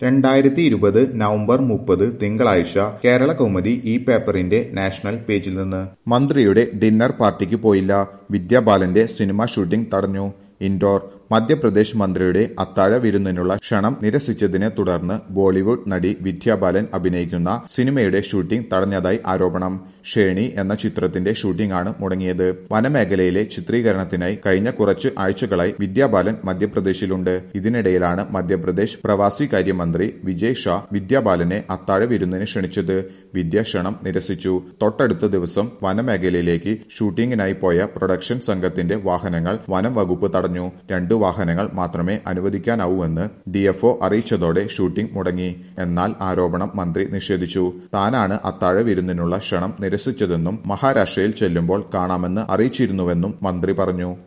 രണ്ടായിരത്തി ഇരുപത് നവംബർ മുപ്പത് തിങ്കളാഴ്ച കേരള കൗമുദി ഈ പേപ്പറിന്റെ നാഷണൽ പേജിൽ നിന്ന് മന്ത്രിയുടെ ഡിന്നർ പാർട്ടിക്ക് പോയില്ല വിദ്യാബാലന്റെ സിനിമ ഷൂട്ടിംഗ് തടഞ്ഞു ഇൻഡോർ മധ്യപ്രദേശ് മന്ത്രിയുടെ അത്താഴ വിരുന്നിനുള്ള ക്ഷണം നിരസിച്ചതിനെ തുടർന്ന് ബോളിവുഡ് നടി വിദ്യാബാലൻ അഭിനയിക്കുന്ന സിനിമയുടെ ഷൂട്ടിംഗ് തടഞ്ഞതായി ആരോപണം ഷേണി എന്ന ചിത്രത്തിന്റെ ഷൂട്ടിംഗ് ആണ് മുടങ്ങിയത് വനമേഖലയിലെ ചിത്രീകരണത്തിനായി കഴിഞ്ഞ കുറച്ച് ആഴ്ചകളായി വിദ്യാബാലൻ മധ്യപ്രദേശിലുണ്ട് ഇതിനിടയിലാണ് മധ്യപ്രദേശ് പ്രവാസി കാര്യമന്ത്രി വിജയ് ഷാ വിദ്യാബാലനെ അത്താഴ വിരുന്നിന് ക്ഷണിച്ചത് വിദ്യ ക്ഷണം നിരസിച്ചു തൊട്ടടുത്ത ദിവസം വനമേഖലയിലേക്ക് ഷൂട്ടിംഗിനായി പോയ പ്രൊഡക്ഷൻ സംഘത്തിന്റെ വാഹനങ്ങൾ വനം വകുപ്പ് തടഞ്ഞു രണ്ടു വാഹനങ്ങൾ മാത്രമേ അനുവദിക്കാനാവൂവെന്ന് ഡിഎഫ്ഒ അറിയിച്ചതോടെ ഷൂട്ടിംഗ് മുടങ്ങി എന്നാൽ ആരോപണം മന്ത്രി നിഷേധിച്ചു താനാണ് അത്താഴ വിരുന്നിനുള്ള ക്ഷണം നിരസിച്ചതെന്നും മഹാരാഷ്ട്രയിൽ ചെല്ലുമ്പോൾ കാണാമെന്ന് അറിയിച്ചിരുന്നുവെന്നും മന്ത്രി പറഞ്ഞു